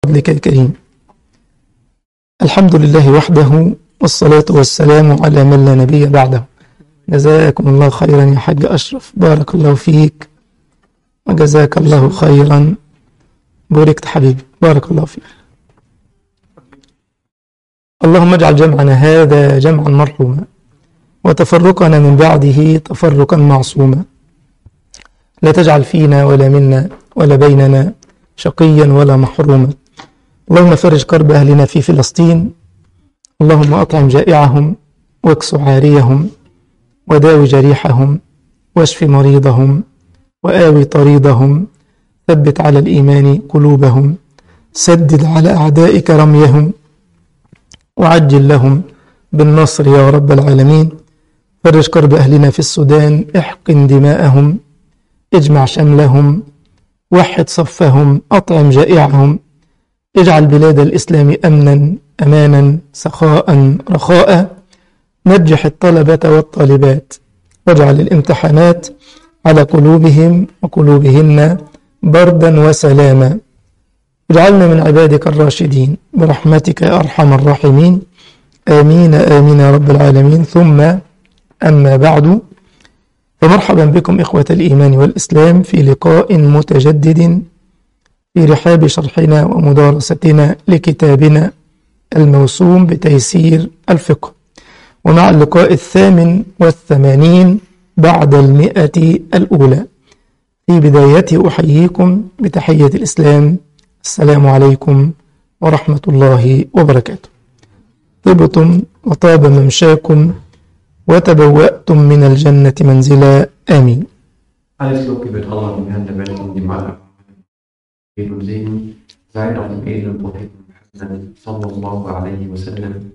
فضلك الكريم الحمد لله وحده والصلاة والسلام على من لا نبي بعده جزاكم الله خيرا يا حاج أشرف بارك الله فيك وجزاك الله خيرا بوركت حبيبي بارك الله فيك اللهم اجعل جمعنا هذا جمعا مرحوما وتفرقنا من بعده تفرقا معصوما لا تجعل فينا ولا منا ولا بيننا شقيا ولا محروما اللهم فرج كرب أهلنا في فلسطين اللهم أطعم جائعهم واكس عاريهم وداوي جريحهم واشف مريضهم وآوي طريدهم ثبت على الإيمان قلوبهم سدد على أعدائك رميهم وعجل لهم بالنصر يا رب العالمين فرج كرب أهلنا في السودان احقن دماءهم اجمع شملهم وحد صفهم أطعم جائعهم اجعل بلاد الإسلام أمنا أمانا سخاء رخاء نجح الطلبة والطالبات واجعل الامتحانات على قلوبهم وقلوبهن بردا وسلاما اجعلنا من عبادك الراشدين برحمتك يا أرحم الراحمين آمين آمين يا رب العالمين ثم أما بعد فمرحبا بكم إخوة الإيمان والإسلام في لقاء متجدد في رحاب شرحنا ومدارستنا لكتابنا الموسوم بتيسير الفقه ومع اللقاء الثامن والثمانين بعد المئة الأولى في بدايته أحييكم بتحية الإسلام السلام عليكم ورحمة الله وبركاته طبتم وطاب ممشاكم وتبوأتم من الجنة منزلا آمين Alles Lob gebührt Allah, dem Herrn der Welt und dem Aller. Frieden und Segen seien auf dem edlen Propheten Muhammad sallallahu alaihi wasallam.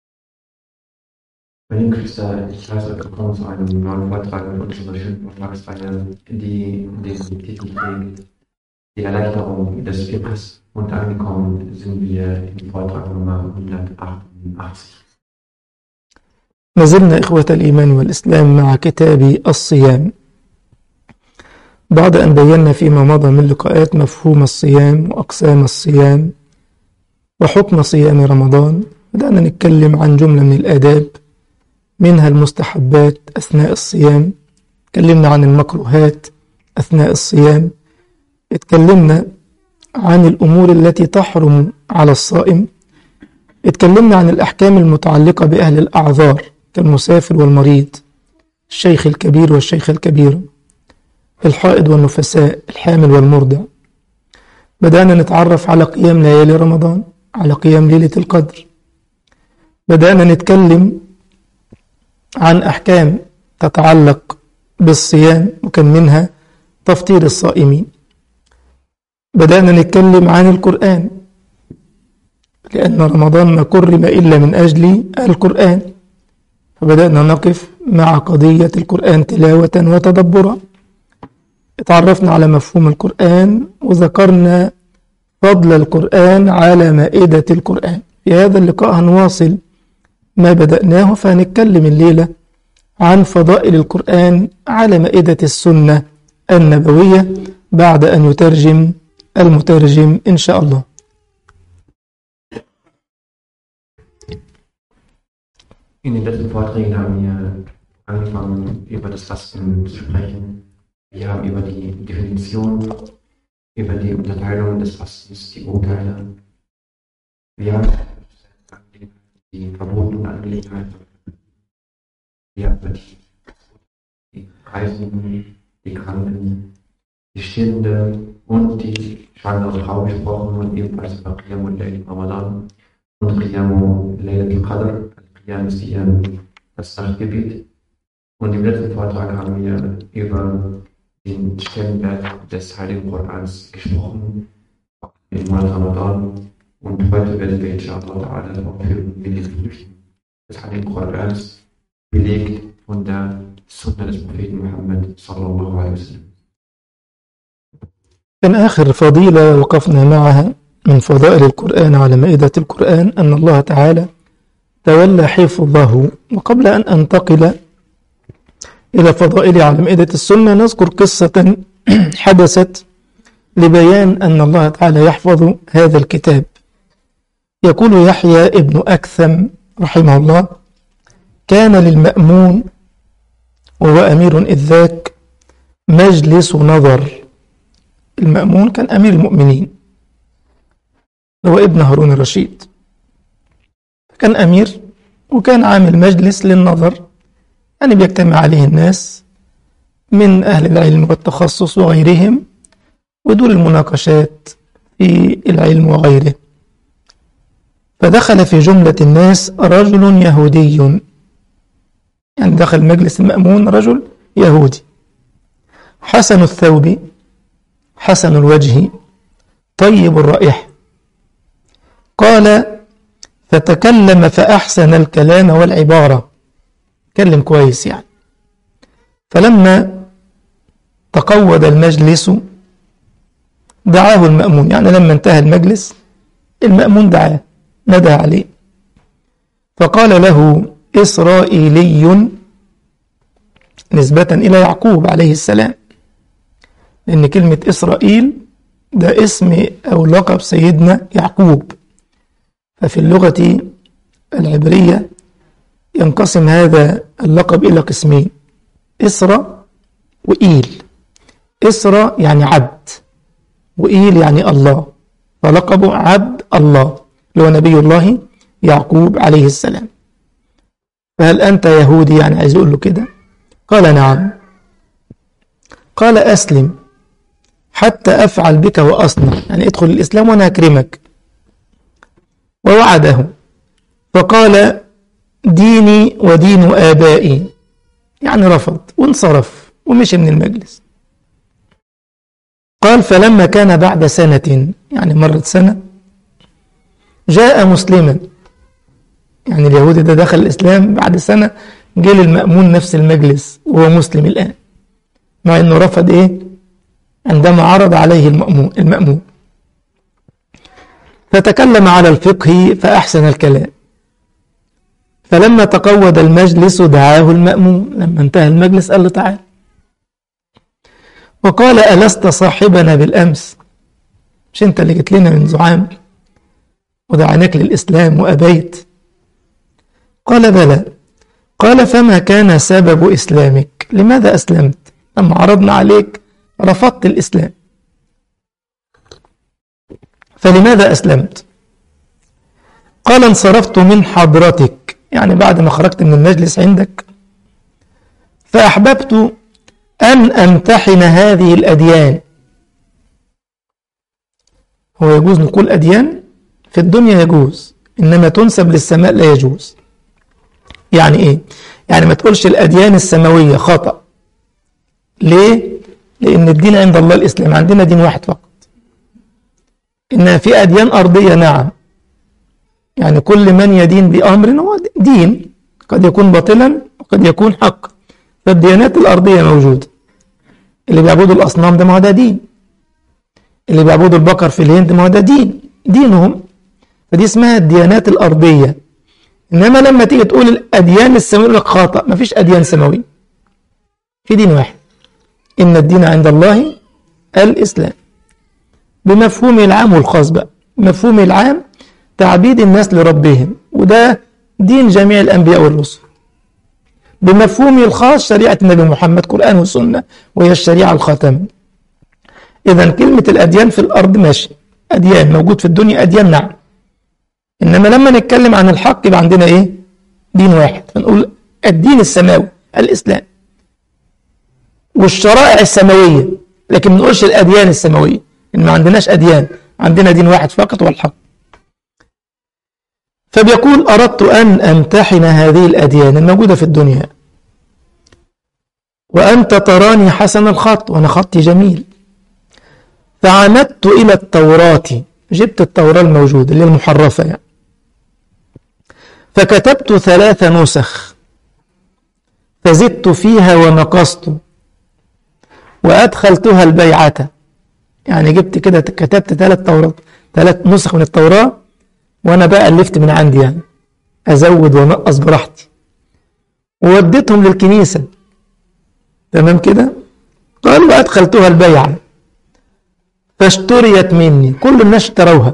Meine Geschwister, ich heiße euch willkommen zu einem neuen Vortrag mit unserer schönen Vortragsreihe, die den Titel trägt, die Erleichterung des Fiqhs. Und angekommen sind wir im Vortrag Nummer 188. ما زلنا إخوة الإيمان والإسلام مع كتاب الصيام بعد أن بينا فيما مضى من لقاءات مفهوم الصيام وأقسام الصيام وحكم صيام رمضان بدأنا نتكلم عن جملة من الآداب منها المستحبات أثناء الصيام اتكلمنا عن المكروهات أثناء الصيام اتكلمنا عن الأمور التي تحرم على الصائم اتكلمنا عن الأحكام المتعلقة بأهل الأعذار كالمسافر والمريض الشيخ الكبير والشيخ الكبيرة الحائض والنفساء الحامل والمرضع بدأنا نتعرف على قيام ليالي رمضان على قيام ليلة القدر بدأنا نتكلم عن أحكام تتعلق بالصيام وكان منها تفطير الصائمين بدأنا نتكلم عن القرآن لأن رمضان ما كرم إلا من أجل القرآن فبدأنا نقف مع قضية القرآن تلاوة وتدبرا اتعرفنا على مفهوم القرآن وذكرنا فضل القرآن على مائدة القرآن في هذا اللقاء هنواصل ما بدأناه فهنتكلم الليلة عن فضائل القرآن على مائدة السنة النبوية بعد أن يترجم المترجم إن شاء الله In den letzten Vorträgen haben wir angefangen, über das Fasten zu sprechen. Wir haben über die Definition, über die Unterteilung des Fastens, die Urteile. Wir haben die verbotenen Angelegenheiten. Wir haben über die, die Reisenden, die Kranken, die Stillenden und die schwangere Frau gesprochen und ebenfalls über Qiyam und Layl Ramadan und Qiyam Layl al-Qadr. Qiyam ist hier das Nachtgebet. Und im letzten Vortrag haben wir über den Stellenwert des Heiligen Korans gesprochen, im Monat Ramadan. Und heute werden wir inshallah ta'ala aufhören mit den Früchten des Heiligen Korans, belegt von der Sunna des Propheten Muhammad sallallahu alaihi wasallam. كان آخر فضيلة وقفنا معها من فضائل القرآن على مائدة القرآن أن الله تعالى تولى حفظه وقبل أن أنتقل إلى فضائل على مائدة السنة نذكر قصة حدثت لبيان أن الله تعالى يحفظ هذا الكتاب يقول يحيى ابن أكثم رحمه الله كان للمأمون وهو أمير إذ ذاك مجلس نظر المأمون كان أمير المؤمنين هو ابن هارون الرشيد كان أمير وكان عامل مجلس للنظر يعني بيجتمع عليه الناس من أهل العلم والتخصص وغيرهم ودول المناقشات في العلم وغيره فدخل في جملة الناس رجل يهودي يعني دخل مجلس المأمون رجل يهودي حسن الثوب حسن الوجه طيب الرائحة قال فتكلم فأحسن الكلام والعبارة كلم كويس يعني فلما تقود المجلس دعاه المأمون يعني لما انتهى المجلس المأمون دعاه ندى عليه فقال له إسرائيلي نسبة إلى يعقوب عليه السلام لأن كلمة إسرائيل ده اسم أو لقب سيدنا يعقوب ففي اللغة العبرية ينقسم هذا اللقب إلى قسمين إسرى وإيل إسرى يعني عبد وإيل يعني الله فلقبه عبد الله اللي هو نبي الله يعقوب عليه السلام فهل أنت يهودي يعني عايز يقول له كده قال نعم قال أسلم حتى أفعل بك وأصنع يعني ادخل الإسلام وأنا أكرمك ووعده فقال ديني ودين آبائي يعني رفض وانصرف ومشي من المجلس قال فلما كان بعد سنة يعني مرت سنة جاء مسلما يعني اليهودي ده دخل الإسلام بعد سنة جه للمأمون نفس المجلس وهو مسلم الآن مع أنه رفض إيه عندما عرض عليه المأمون, المأمون فتكلم على الفقه فأحسن الكلام فلما تقود المجلس دعاه المأمون لما انتهى المجلس قال له تعال وقال ألست صاحبنا بالأمس مش أنت اللي جيت لنا من زعام ودعاناك للإسلام وأبيت قال بلى قال فما كان سبب إسلامك لماذا أسلمت لما عرضنا عليك رفضت الإسلام فلماذا أسلمت قال انصرفت من حضرتك يعني بعد ما خرجت من المجلس عندك فأحببت أن أمتحن هذه الأديان هو يجوز نقول أديان في الدنيا يجوز إنما تنسب للسماء لا يجوز يعني إيه؟ يعني ما تقولش الأديان السماوية خطأ ليه؟ لأن الدين عند الله الإسلام عندنا دين واحد فقط إن في أديان أرضية نعم يعني كل من يدين بأمر هو دين قد يكون باطلا وقد يكون حق فالديانات الأرضية موجودة اللي بيعبدوا الأصنام ده ما هو ده دين اللي بيعبدوا البقر في الهند ما هو ده دين دينهم فدي اسمها الديانات الأرضية إنما لما تيجي تقول الأديان السماوية لك خاطئ ما فيش أديان سماوية في دين واحد إن الدين عند الله الإسلام بمفهومه العام والخاص بقى مفهومه العام تعبيد الناس لربهم وده دين جميع الأنبياء والرسل بمفهومه الخاص شريعة النبي محمد قرآن وسنة وهي الشريعة الخاتمة إذا كلمة الأديان في الأرض ماشي أديان موجود في الدنيا أديان نعم إنما لما نتكلم عن الحق يبقى عندنا إيه دين واحد فنقول الدين السماوي الإسلام والشرائع السماوية لكن ما نقولش الأديان السماوية إن ما عندناش أديان عندنا دين واحد فقط والحق فبيقول أردت أن أمتحن هذه الأديان الموجودة في الدنيا وأنت تراني حسن الخط وأنا خطي جميل فعمدت إلى التوراة جبت التوراة الموجودة اللي المحرفة يعني فكتبت ثلاث نسخ فزدت فيها ونقصت وأدخلتها البيعة يعني جبت كده كتبت ثلاث توراة ثلاث نسخ من التوراة وأنا بقى ألفت من عندي يعني أزود وأنقص براحتي ووديتهم فاشتريت مني كل الناس اشتروها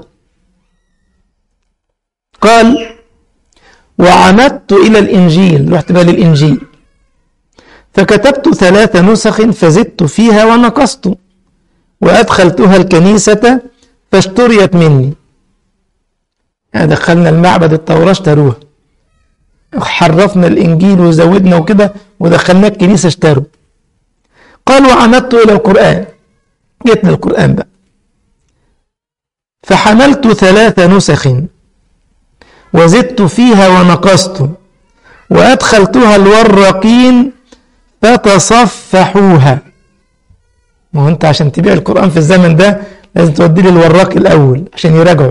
قال وعمدت إلى الإنجيل رحت بقى للإنجيل فكتبت ثلاث نسخ فزدت فيها ونقصت وأدخلتها الكنيسة فاشتريت مني يعني دخلنا المعبد التوراة اشتروها حرفنا الإنجيل وزودنا وكده ودخلنا الكنيسة اشتروا قال وعمدت إلى القرآن جيتنا القرآن بقى فحملت ثلاث نسخ وزدت فيها ونقصت وأدخلتها الورقين فتصفحوها ما هو أنت عشان تبيع القرآن في الزمن ده لازم تودي لي الوراق الأول عشان يراجعوا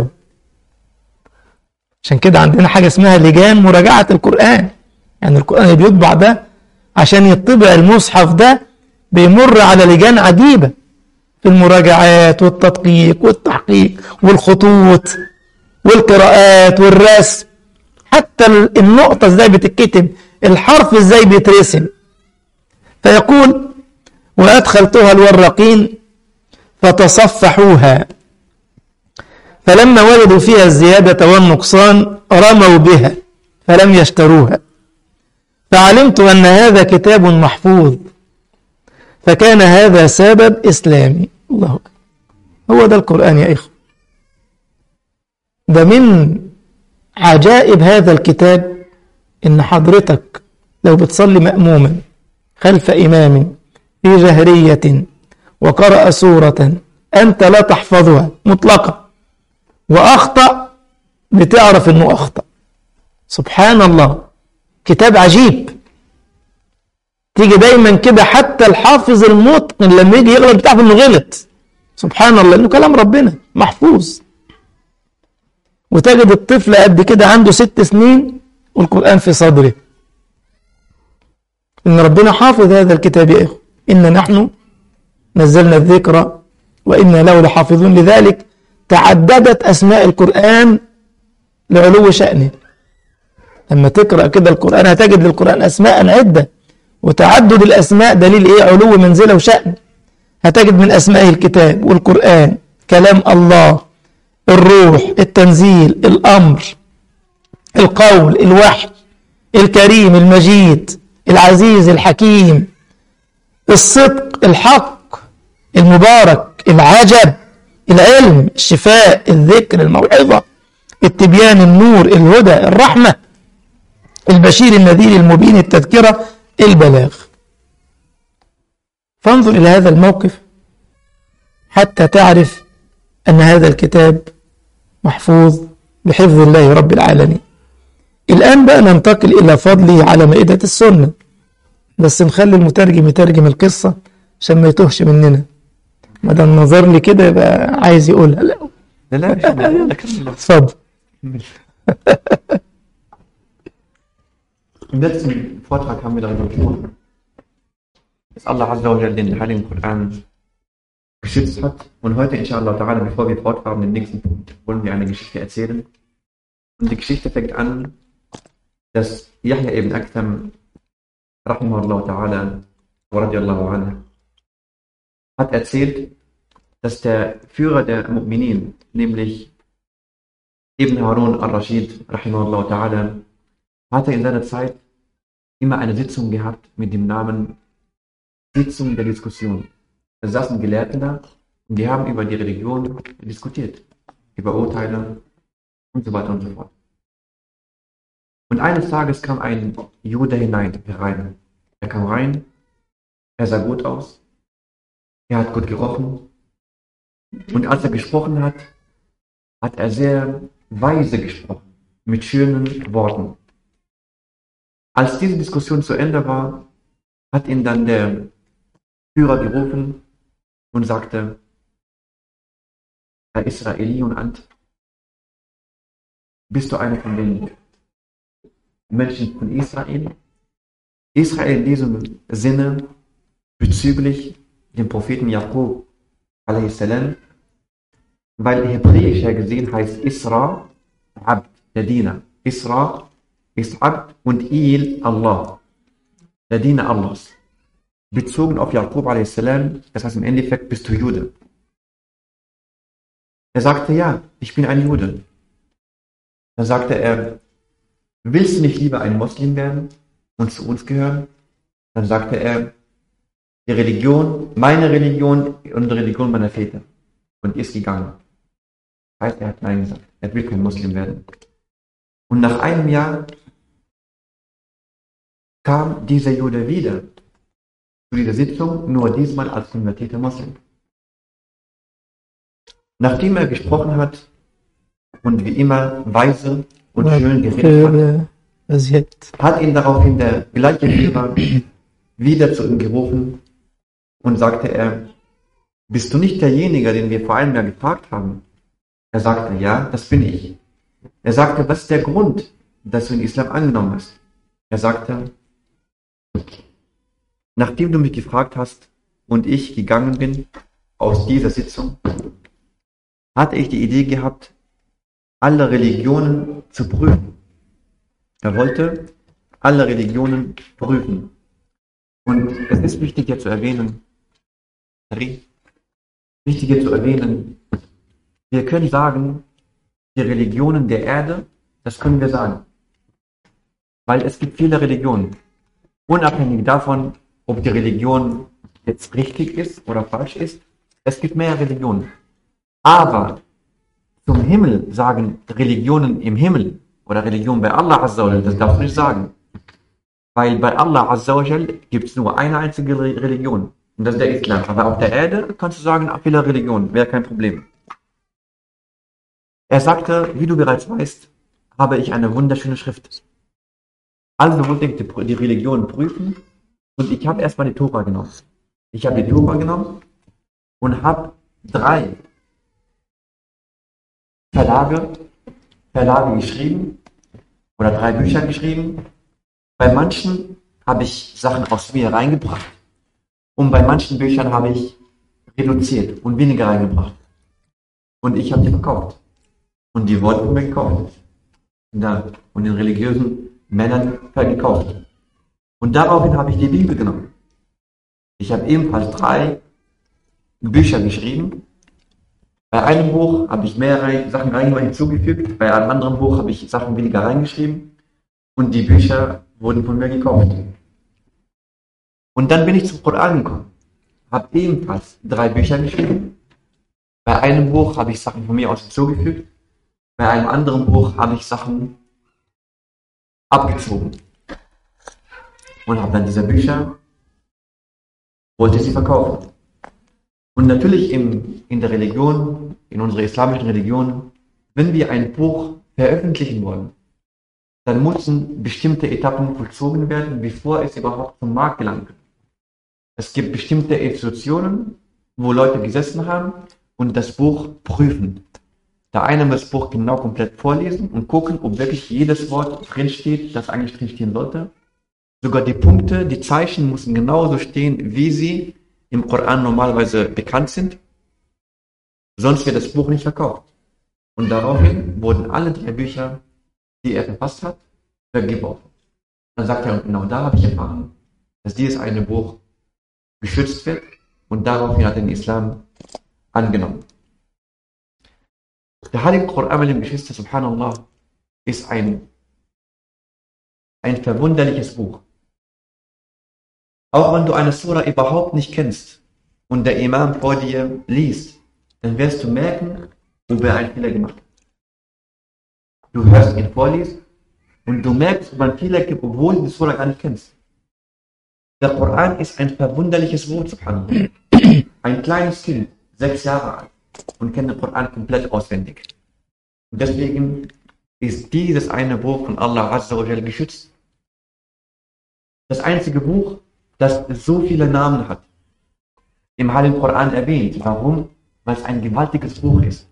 عشان كده عندنا حاجة اسمها لجان مراجعة القرآن يعني القرآن اللي بيطبع ده عشان يطبع المصحف ده بيمر على لجان عجيبة في المراجعات والتدقيق والتحقيق والخطوط والقراءات والرسم حتى النقطة ازاي بتتكتب الحرف ازاي بيترسم فيقول وأدخلتها الورقين فتصفحوها فلما وجدوا فيها الزيادة والنقصان رموا بها فلم يشتروها فعلمت أن هذا كتاب محفوظ فكان هذا سبب إسلامي الله أكبر هو ده القرآن يا إخوة ده من عجائب هذا الكتاب إن حضرتك لو بتصلي مأموما خلف إمام في جهرية وقرأ سورة أنت لا تحفظها مطلقة وأخطأ بتعرف إنه أخطأ سبحان الله كتاب عجيب تيجي دايما كده حتى الحافظ المتقن لما يجي يغلط بتعرف إنه غلط سبحان الله إنه كلام ربنا محفوظ وتجد الطفل قد كده عنده ست سنين والقرآن في صدره إن ربنا حافظ هذا الكتاب يا إخوة إن نحن نزلنا الذكر وإنا له لحافظون لذلك تعددت أسماء القرآن لعلو شأنه لما تقرأ كده القرآن هتجد للقرآن أسماء عدة وتعدد الأسماء دليل إيه علو منزله وشأن هتجد من أسمائه الكتاب والقرآن كلام الله الروح التنزيل الأمر القول الوحي الكريم المجيد العزيز الحكيم الصدق الحق المبارك العجب العلم الشفاء الذكر الموعظة التبيان النور الهدى الرحمة البشير النذير المبين التذكرة البلاغ فانظر إلى هذا الموقف حتى تعرف أن هذا الكتاب محفوظ بحفظ الله رب العالمين الآن بقى ننتقل إلى فضله على مائدة السنة بس نخلي المترجم يترجم القصة عشان ما يتوهش مننا ما دام نظر لي كده يبقى عايز يقولها لا لا لا مش مهم. كمل. اتفضل Im letzten Vortrag haben wir darüber gesprochen, dass Allah Azza wa Jalla den Heiligen Koran geschützt hat. Und heute, inshallah ta'ala, bevor wir fortfahren, den nächsten Punkt, wollen wir eine Geschichte erzählen. Und die Geschichte fängt an, dass Yahya ibn Aktham, rahimahullah ta'ala, wa radiallahu anhu, hat erzählt, dass der Führer der Mu'minin, nämlich Ibn Harun al-Rashid, rahimahullah ta'ala, hatte in seiner Zeit immer eine Sitzung gehabt mit dem Namen Sitzung der Diskussion. Da saßen Gelehrte da und die haben über die Religion diskutiert, über Urteile und so weiter und so fort. Und eines Tages kam ein Jude hinein, herein. Er kam rein, er sah gut aus, er hat gut gerochen und als er gesprochen hat, hat er sehr weise gesprochen, mit schönen Worten. Als diese Diskussion zu Ende war, hat ihn dann der Führer gerufen und sagte, Herr Israeli und Ant, bist du einer von den Menschen von Israel? Israel in diesem Sinne bezüglich dem Propheten Jakob, a.s., weil hebräisch her gesehen heißt Isra, Abd, der Diener. Isra ist Abd und Il Allah, der Diener Allahs. Bezogen auf Jakob a.s., das heißt im Endeffekt bist du Jude. Er sagte, ja, ich bin ein Jude. Dann sagte er, willst du nicht lieber ein Moslem werden und zu uns gehören? Dann sagte er, die Religion, meine Religion und die Religion meiner Väter. Und ist gegangen. Das heißt, er hat Nein gesagt. Er will kein Muslim werden. Und nach einem Jahr kam dieser Jude wieder zu dieser Sitzung, nur diesmal als konvertierter Muslim. Nachdem er gesprochen hat und wie immer weise und schön geredet hat, hat ihn daraufhin der gleiche Lehrer wieder zu ihm gerufen und sagte er, bist du nicht derjenige, den wir vor einem Jahr gefragt haben? Er sagte, ja, das bin ich. Er sagte, was ist der Grund, dass du den Islam angenommen hast? Er sagte, nachdem du mich gefragt hast und ich gegangen bin aus dieser Sitzung, hatte ich die Idee gehabt, alle Religionen zu prüfen. Er wollte alle Religionen prüfen. Und es ist wichtig hier zu erwähnen, wichtig hier zu erwähnen, wir können sagen, die Religionen der Erde, das können wir sagen. Weil es gibt viele Religionen. Unabhängig davon, ob die Religion jetzt richtig ist oder falsch ist, es gibt mehr Religionen. Aber zum Himmel sagen Religionen im Himmel oder Religion bei Allah Azza das darfst du nicht sagen. Weil bei Allah Azza gibt es nur eine einzige Religion. Und das ist der Islam. Aber auf der Erde kannst du sagen, viele Religionen, wäre kein Problem. Er sagte, wie du bereits weißt, habe ich eine wunderschöne Schrift. Also wollte ich die Religion prüfen und ich habe erstmal die Tora genommen. Ich habe die Tora genommen und habe drei Verlage, Verlage geschrieben oder drei Bücher geschrieben. Bei manchen habe ich Sachen aus mir reingebracht und bei manchen Büchern habe ich reduziert und weniger reingebracht. Und ich habe die verkauft. Und die wurden mir gekauft. Und, da, und den religiösen Männern gekauft. Und daraufhin habe ich die Bibel genommen. Ich habe ebenfalls drei Bücher geschrieben bei einem Buch habe ich mehr Sachen hinzugefügt, bei einem anderen Buch habe ich Sachen weniger reingeschrieben und die Bücher wurden von mir gekauft. Und dann bin ich zum Koran gekommen, habe ebenfalls drei Bücher geschrieben. Bei einem Buch habe ich Sachen von mir aus hinzugefügt, bei einem anderen Buch habe ich Sachen abgezogen und habe dann diese Bücher, wollte sie verkaufen. Und natürlich in, in der Religion, in unserer islamischen Religion, wenn wir ein Buch veröffentlichen wollen, dann müssen bestimmte Etappen vollzogen werden, bevor es überhaupt zum Markt gelangt. Es gibt bestimmte Institutionen, wo Leute gesessen haben und das Buch prüfen. Der eine muss das Buch genau komplett vorlesen und gucken, ob wirklich jedes Wort drinsteht, das eigentlich drinstehen sollte. Sogar die Punkte, die Zeichen müssen genauso stehen, wie sie im Koran normalerweise bekannt sind, sonst wird das Buch nicht verkauft. Und daraufhin wurden alle drei Bücher, die er verfasst hat, vergeworfen. Dann sagt er, und genau da habe ich erfahren, dass dieses eine Buch geschützt wird und daraufhin hat er den Islam angenommen. Der Heilige Koran, meine Geschwister, subhanallah, ist ein, ein verwunderliches Buch. Auch wenn du eine Sura überhaupt nicht kennst und der Imam vor dir liest, dann wirst du merken, ob er einen Fehler gemacht hat. Du hörst ihn vorlesen und du merkst, ob ein Fehler gibt, obwohl du die Sura gar nicht kennst. Der Koran ist ein verwunderliches Wort, subhanallah. Ein kleines Kind, sechs Jahre alt, und kennt den Koran komplett auswendig. Und deswegen ist dieses eine Buch von Allah Azza wa geschützt. Das einzige Buch, das so viele Namen hat. Im Heiligen Koran erwähnt. Warum? Weil es ein gewaltiges Buch ist.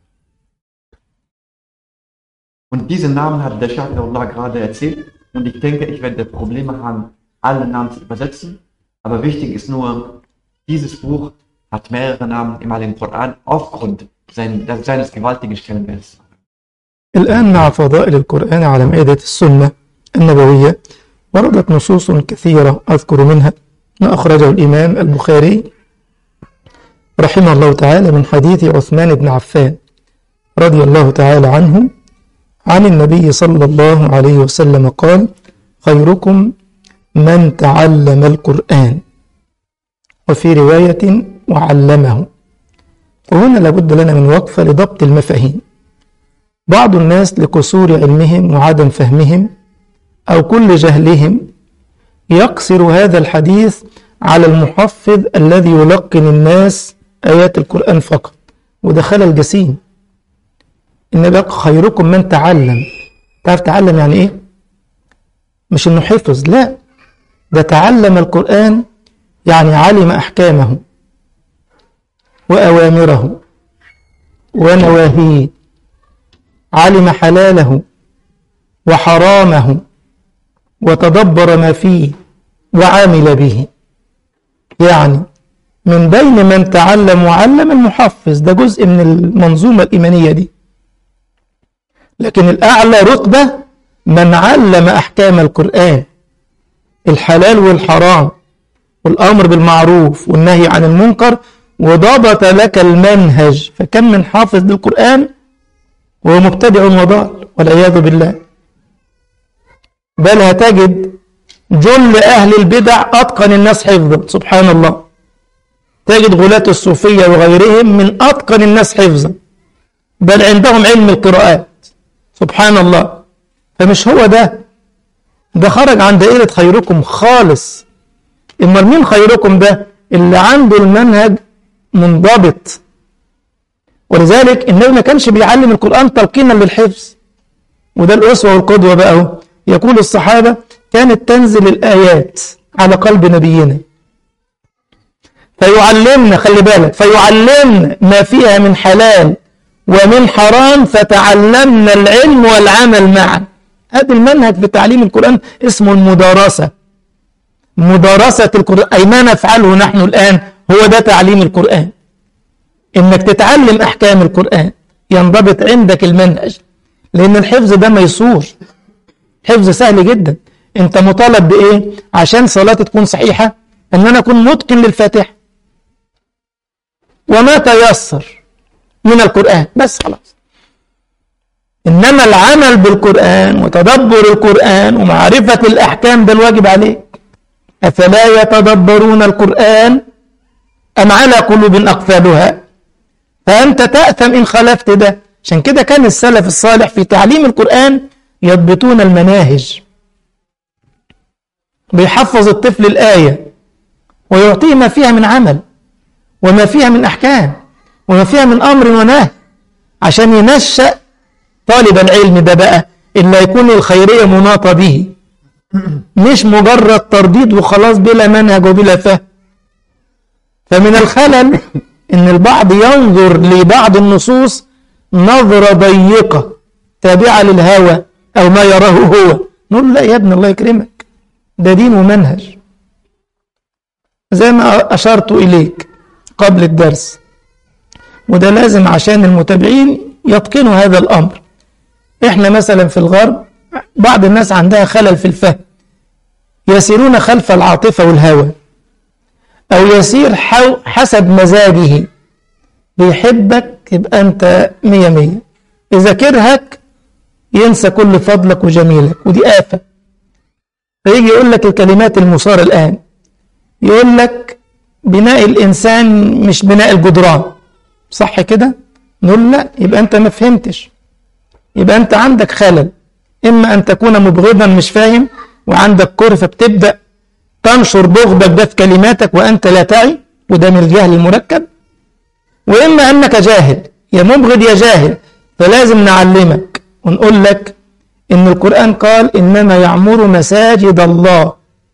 Und diese Namen hat der Schaf Allah gerade erzählt. Und ich denke, ich werde Probleme haben, alle Namen zu übersetzen. Aber wichtig ist nur, dieses Buch hat mehrere Namen im Heiligen Koran aufgrund seines gewaltigen Stellenwerts. الآن مع فضائل القرآن على مائدة السنة النبوية وردت نصوص كثيرة أذكر منها ما أخرجه الإمام البخاري رحمه الله تعالى من حديث عثمان بن عفان رضي الله تعالى عنه عن النبي صلى الله عليه وسلم قال خيركم من تعلم القرآن وفي رواية وعلمه وهنا لابد لنا من وقفة لضبط المفاهيم بعض الناس لقصور علمهم وعدم فهمهم أو كل جهلهم يقصر هذا الحديث على المحفظ الذي يلقن الناس آيات القرآن فقط وده خلل جسيم النبي قال خيركم من تعلم تعرف تعلم يعني ايه مش انه حفظ لا ده تعلم القرآن يعني علم أحكامه وأوامره ونواهيه علم حلاله وحرامه وتدبر ما فيه وعامل به يعني من بين من تعلم وعلم المحفظ ده جزء من المنظومة الإيمانية دي لكن الأعلى رتبة من علم أحكام القرآن الحلال والحرام والأمر بالمعروف والنهي عن المنكر وضبط لك المنهج فكم من حافظ للقرآن وهو مبتدع وضال والعياذ بالله بل هتجد جل أهل البدع أتقن الناس حفظا سبحان الله تجد غلاة الصوفية وغيرهم من أتقن الناس حفظا بل عندهم علم القراءات سبحان الله فمش هو ده ده خرج عن دائرة خيركم خالص امال مين خيركم ده اللي عنده المنهج منضبط ولذلك النبي ما كانش بيعلم القرآن تلقينا للحفظ وده الأسوة والقدوة بقى هو يقول الصحابة كانت تنزل الآيات على قلب نبينا فيعلمنا خلي بالك فيعلمنا ما فيها من حلال ومن حرام فتعلمنا العلم والعمل معا هذا المنهج في تعليم القرآن اسمه المدارسة مدارسة القرآن أي ما نفعله نحن الآن هو ده تعليم القرآن إنك تتعلم أحكام القرآن ينضبط عندك المنهج لأن الحفظ ده ميسور حفظ سهل جدا أنت مطالب بإيه عشان صلاتي تكون صحيحة أن أنا أكون متقن للفاتحة وما تيسر من القرآن بس خلاص إنما العمل بالقرآن وتدبر القرآن ومعرفة الأحكام ده الواجب عليك أفلا يتدبرون القرآن أم على قلوب أقفالها فأنت تأثم إن خالفت ده عشان كده كان السلف الصالح في تعليم القرآن يضبطون المناهج بيحفظ الطفل الآية ويعطيه ما فيها من عمل وما فيها من أحكام وما فيها من أمر ونهي عشان ينشأ طالب العلم ده بقى إلا يكون الخيرية مناطة به مش مجرد ترديد وخلاص بلا منهج وبلا فهم فمن الخلل ان البعض ينظر لبعض النصوص نظرة ضيقة تابعة للهوى او ما يراه هو نقول لا يا ابن الله يكرمك ده دين ومنهج زي ما اشرت اليك قبل الدرس وده لازم عشان المتابعين يتقنوا هذا الامر احنا مثلا في الغرب بعض الناس عندها خلل في الفهم يسيرون خلف العاطفة والهوى أو يسير حسب مزاجه بيحبك يبقى أنت مية مية إذا كرهك ينسى كل فضلك وجميلك ودي آفة فيجي يقول لك الكلمات المثارة الآن يقول لك بناء الإنسان مش بناء الجدران صح كده؟ نقول لا يبقى أنت ما فهمتش يبقى أنت عندك خلل إما أن تكون مبغضا مش فاهم وعندك كره فبتبدأ تنشر بغضك ده في كلماتك وأنت لا تعي وده من الجهل المركب وإما أنك جاهل يا مبغض يا جاهل فلازم نعلمك ونقول لك إن القرآن قال إنما يعمر مساجد الله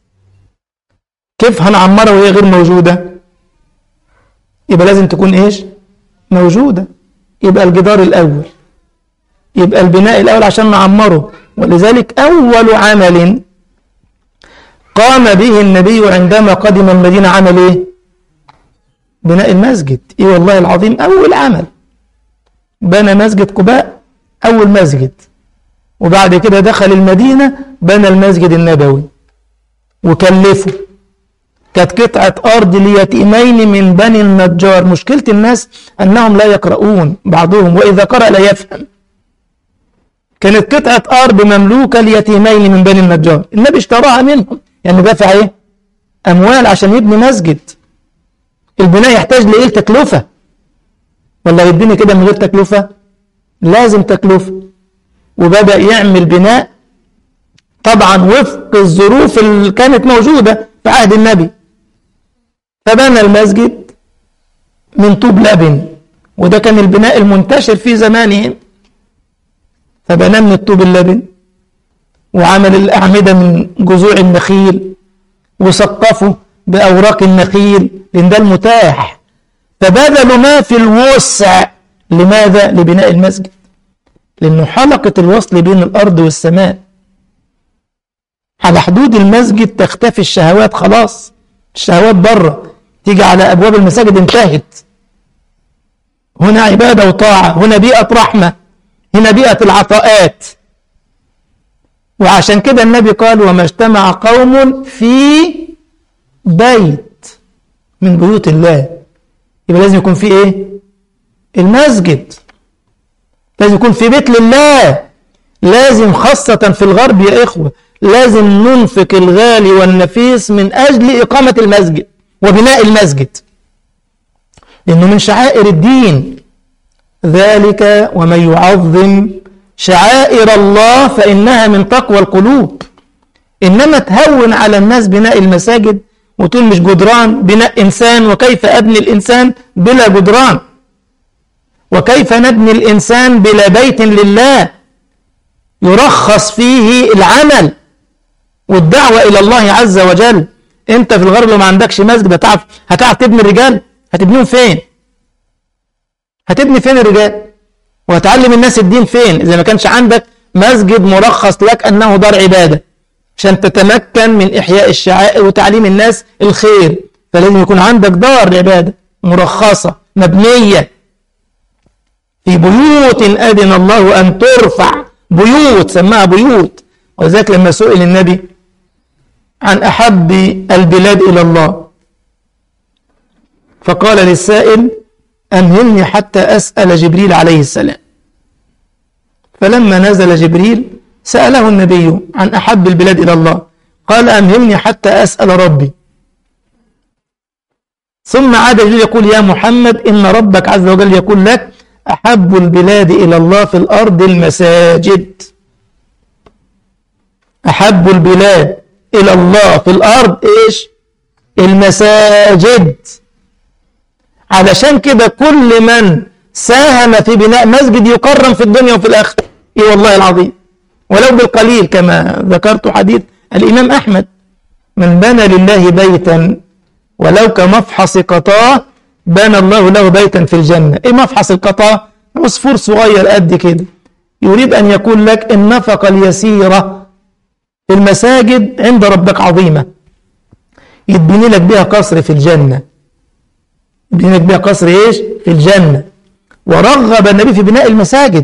كيف هنعمرها وهي غير موجودة يبقى لازم تكون إيش موجودة يبقى الجدار الأول يبقى البناء الأول عشان نعمره ولذلك أول عمل قام به النبي عندما قدم المدينة عمل إيه؟ بناء المسجد إيه والله العظيم أول عمل بنى مسجد قباء أول مسجد وبعد كده دخل المدينة بنى المسجد النبوي وكلفه كانت قطعة أرض ليتيمين من بني النجار مشكلة الناس أنهم لا يقرؤون بعضهم وإذا قرأ لا يفهم كانت قطعة أرض مملوكة ليتيمين من بني النجار النبي اشتراها منهم يعني دافع إيه أموال عشان يبني مسجد البناء يحتاج لإيه تكلفة والله يبني كده من غير تكلفة لازم تكلفة وبدأ يعمل بناء طبعا وفق الظروف اللي كانت موجودة في عهد النبي فبنى المسجد من طوب لبن وده كان البناء المنتشر في زمانهم فبنى من الطوب اللبن وعمل الأعمدة من جذوع النخيل وسقفه بأوراق النخيل لأن ده المتاح فبذلوا ما في الوسع لماذا؟ لبناء المسجد لأنه حلقة الوصل بين الأرض والسماء على حدود المسجد تختفي الشهوات خلاص الشهوات بره تيجي على أبواب المساجد انتهت هنا عبادة وطاعة هنا بيئة رحمة هنا بيئة العطاءات وعشان كده النبي قال وما اجتمع قوم في بيت من بيوت الله يبقى لازم يكون في ايه المسجد لازم يكون في بيت لله لازم خاصة في الغرب يا إخوة لازم ننفق الغالي والنفيس من أجل إقامة المسجد وبناء المسجد لأنه من شعائر الدين ذلك ومن يعظم شعائر الله فإنها من تقوى القلوب إنما تهون على الناس بناء المساجد وتقول مش جدران بناء إنسان وكيف أبني الإنسان بلا جدران وكيف نبني الإنسان بلا بيت لله يرخص فيه العمل والدعوة إلى الله عز وجل أنت في الغرب لو ما عندكش مسجد هتعرف هتعرف تبني الرجال هتبنيهم فين هتبني فين الرجال وهتعلم الناس الدين فين إذا ما كانش عندك مسجد مرخص لك أنه دار عبادة عشان تتمكن من إحياء الشعائر وتعليم الناس الخير فلازم يكون عندك دار عبادة مرخصة مبنية في بيوت أذن الله أن ترفع بيوت سماها بيوت وذلك لما سئل النبي عن أحب البلاد إلى الله فقال للسائل أمهلني حتى أسأل جبريل عليه السلام فلما نزل جبريل سأله النبي عن أحب البلاد إلى الله قال أمهلني حتى أسأل ربي ثم عاد جبريل يقول يا محمد إن ربك عز وجل يقول لك أحب البلاد إلى الله في الأرض المساجد أحب البلاد إلى الله في الأرض إيش المساجد علشان كده كل من ساهم في بناء مسجد يكرم في الدنيا وفي الآخرة إيه والله العظيم ولو بالقليل كما ذكرت حديث الإمام أحمد من بنى لله بيتا ولو كمفحص قطاه بنى الله له بيتا في الجنة إيه مفحص القطاه عصفور صغير قد كده يريد أن يقول لك النفقة اليسيرة في المساجد عند ربك عظيمة يتبني لك بها قصر في الجنة يتبني لك بها قصر إيش في الجنة ورغب النبي في بناء المساجد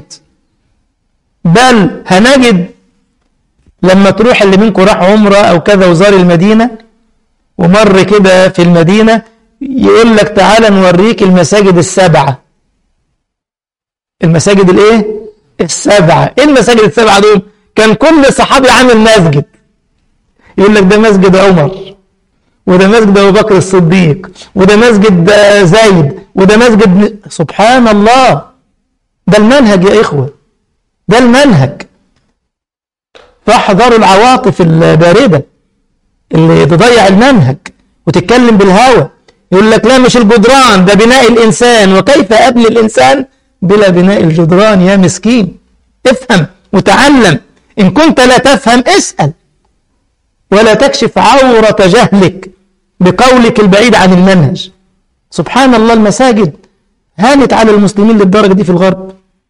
بل هنجد لما تروح اللي منكم راح عمرة أو كذا وزار المدينة ومر كده في المدينة يقول لك تعالى نوريك المساجد السبعة المساجد الايه السبعة ايه المساجد السبعة دول كان كل صحابي عامل مسجد يقول لك ده مسجد عمر وده مسجد ابو بكر الصديق وده مسجد زيد وده مسجد سبحان الله ده المنهج يا اخوه ده المنهج فاحذروا العواطف البارده اللي تضيع المنهج وتتكلم بالهوى يقول لك لا مش الجدران ده بناء الانسان وكيف ابني الانسان بلا بناء الجدران يا مسكين افهم وتعلم إن كنت لا تفهم اسأل ولا تكشف عورة جهلك بقولك البعيد عن المنهج سبحان الله المساجد هانت على المسلمين للدرجة دي في الغرب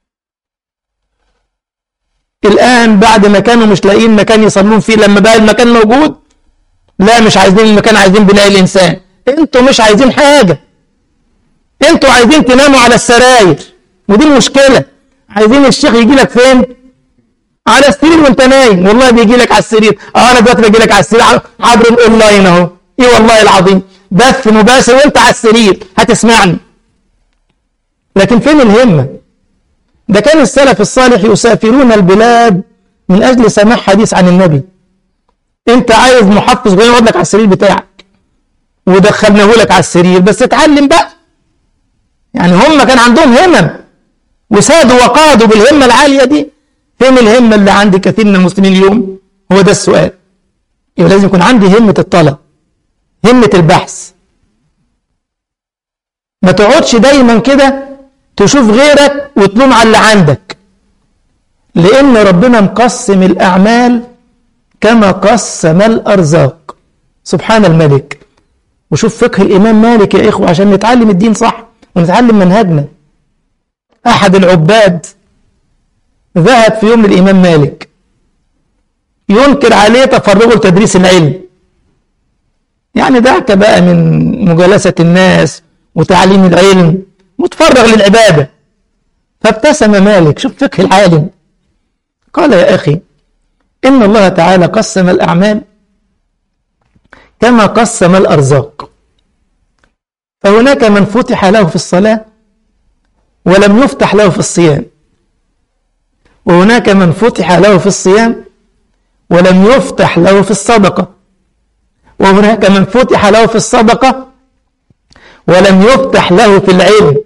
الآن بعد ما كانوا مش لاقيين مكان يصلون فيه لما بقى المكان موجود لا مش عايزين المكان عايزين بناء الإنسان انتوا مش عايزين حاجة انتوا عايزين تناموا على السراير ودي المشكلة عايزين الشيخ يجي لك فين على السرير وانت نايم والله بيجي لك على السرير اه انا دلوقتي باجي لك على السرير عبر الاونلاين اهو ايه والله العظيم بث مباشر وانت على السرير هتسمعني لكن فين الهمة ده كان السلف الصالح يسافرون البلاد من أجل سماع حديث عن النبي انت عايز محفظ جاي يقعد لك على السرير بتاعك ودخلناه لك على السرير بس اتعلم بقى يعني هم كان عندهم همم وسادوا وقادوا بالهمة العالية دي فين الهمة اللي عند كثير من المسلمين اليوم هو ده السؤال يبقى لازم يكون عندي همة الطلب همة البحث ما تقعدش دايما كده تشوف غيرك وتلوم على اللي عندك لأن ربنا مقسم الأعمال كما قسم الأرزاق سبحان الملك وشوف فقه الإمام مالك يا إخوة عشان نتعلم الدين صح ونتعلم منهجنا أحد العباد ذهب في يوم للإمام مالك ينكر عليه تفرغه لتدريس العلم يعني دعك بقى من مجالسة الناس وتعليم العلم متفرغ للعبادة فابتسم مالك شوف فقه العالم قال يا أخي إن الله تعالى قسم الأعمال كما قسم الأرزاق فهناك من فتح له في الصلاة ولم يفتح له في الصيام وهناك من فتح له في الصيام ولم يفتح له في الصدقة وهناك من فتح له في الصدقة ولم يفتح له في العلم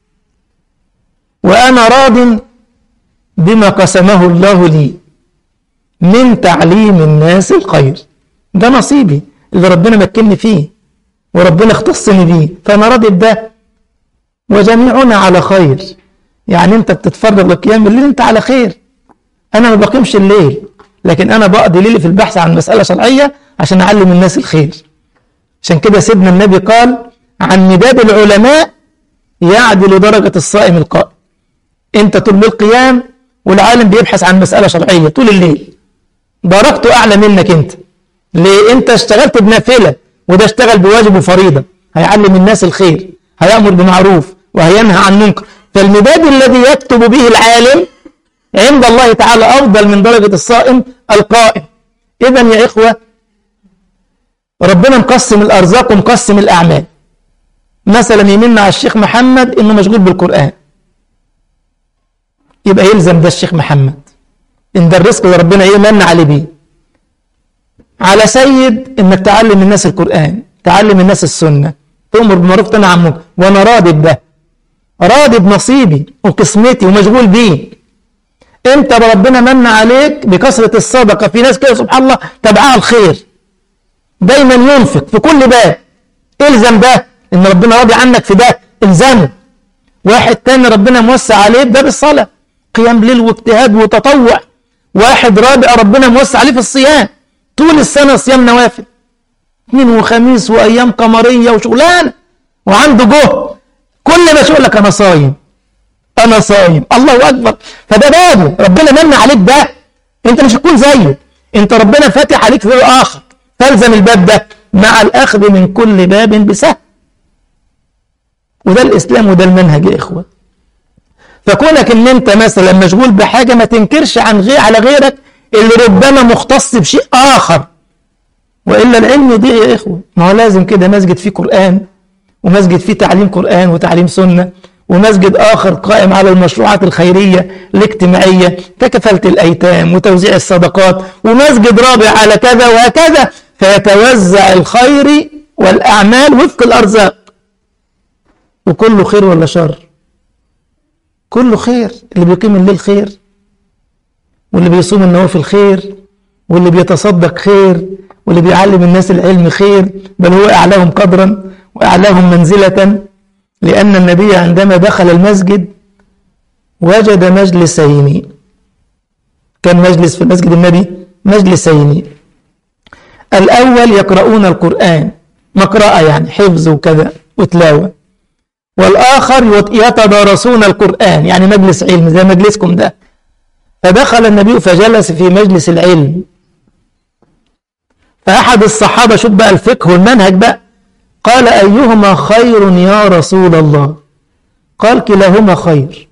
وأنا راض بما قسمه الله لي من تعليم الناس الخير ده نصيبي اللي ربنا مكنني فيه وربنا اختصني بيه فأنا راضي بده وجميعنا على خير يعني انت بتتفرغ لقيام الليل انت على خير انا ما بقيمش الليل لكن انا بقضي ليلي في البحث عن مسألة شرعية عشان اعلم الناس الخير عشان كده سيدنا النبي قال عن مداد العلماء يعدل درجة الصائم القائم انت طول القيام والعالم بيبحث عن مسألة شرعية طول الليل درجته اعلى منك انت ليه انت اشتغلت بنافلة وده اشتغل بواجب وفريضة هيعلم الناس الخير هيأمر بمعروف وهينهى عن منكر فالمداد الذي يكتب به العالم عند الله تعالى أفضل من درجة الصائم القائم إذا يا إخوة ربنا مقسم الأرزاق ومقسم الأعمال مثلا يمن على الشيخ محمد إنه مشغول بالقرآن يبقى يلزم ده الشيخ محمد إن ده الرزق اللي ربنا إيه من عليه بيه على سيد إنك تعلم الناس القرآن تعلم الناس السنة تؤمر بالمعروف تنهى عن المنكر وأنا راضي بده راضي بنصيبي وقسمتي ومشغول بيه انت ربنا من عليك بكثرة الصدقة في ناس كده سبحان الله تبعها الخير دايما ينفق في كل باب الزم ده ان ربنا راضي عنك في ده الزمه واحد تاني ربنا موسع عليه باب الصلاة قيام ليل واجتهاد وتطوع واحد رابع ربنا موسع عليه في الصيام طول السنة صيام نوافل اثنين وخميس وايام قمرية وشغلانة وعنده جهد كل ما يقول لك انا صايم انا صايم الله اكبر فده بابه ربنا من عليك ده انت مش هتكون زيه انت ربنا فاتح عليك في باب اخر فالزم الباب ده مع الاخذ من كل باب بسهم وده الاسلام وده المنهج يا اخوه فكونك ان انت مثلا مشغول بحاجه ما تنكرش عن غير على غيرك اللي ربما مختص بشيء اخر والا العلم يضيع يا اخوه ما هو لازم كده مسجد فيه قران ومسجد فيه تعليم قران وتعليم سنه ومسجد آخر قائم على المشروعات الخيرية الاجتماعية ككفالة الأيتام وتوزيع الصدقات ومسجد رابع على كذا وهكذا فيتوزع الخير والأعمال وفق الأرزاق وكله خير ولا شر كله خير اللي بيقيم الليل خير واللي بيصوم النوافل خير واللي بيتصدق خير واللي بيعلم الناس العلم خير بل هو أعلاهم قدرا وأعلاهم منزلة لأن النبي عندما دخل المسجد وجد مجلسين كان مجلس في المسجد النبي مجلسين الأول يقرؤون القرآن مقرأة يعني حفظ وكذا وتلاوة والآخر يتدارسون القرآن يعني مجلس علم زي مجلسكم ده فدخل النبي فجلس في مجلس العلم فأحد الصحابة شوف بقى الفقه والمنهج بقى قال أيهما خير يا رسول الله قال كلاهما خير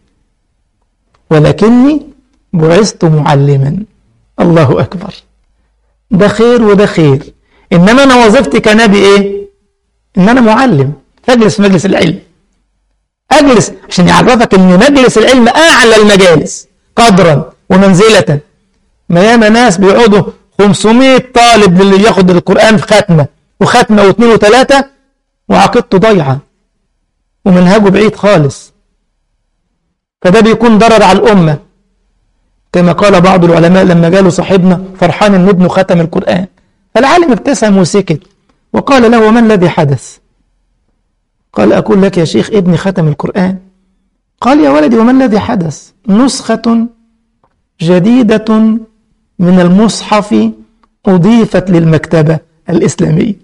ولكني بعثت معلما الله أكبر ده خير وده خير إنما أنا وظيفتي كنبي إيه؟ إن أنا معلم أجلس في مجلس العلم أجلس عشان يعرفك إن مجلس العلم أعلى المجالس قدرا ومنزلة ما ياما ناس بيقعدوا 500 طالب اللي ياخد القرآن في ختمة وختمة واثنين وثلاثة وعقيدته ضايعة ومنهجه بعيد خالص فده بيكون ضرر على الأمة كما قال بعض العلماء لما جاله صاحبنا فرحان ان ابنه ختم القرآن فالعالم ابتسم وسكت وقال له وما الذي حدث قال أقول لك يا شيخ ابني ختم القرآن قال يا ولدي وما الذي حدث نسخة جديدة من المصحف أضيفت للمكتبة الإسلامية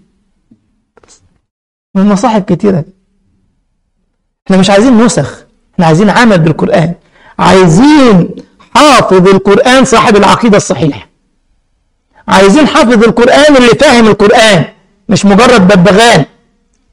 من مصاحف كتيرة احنا مش عايزين نسخ احنا عايزين عمل بالقرآن عايزين حافظ القرآن صاحب العقيدة الصحيحة عايزين حافظ القرآن اللي فاهم القرآن مش مجرد ببغان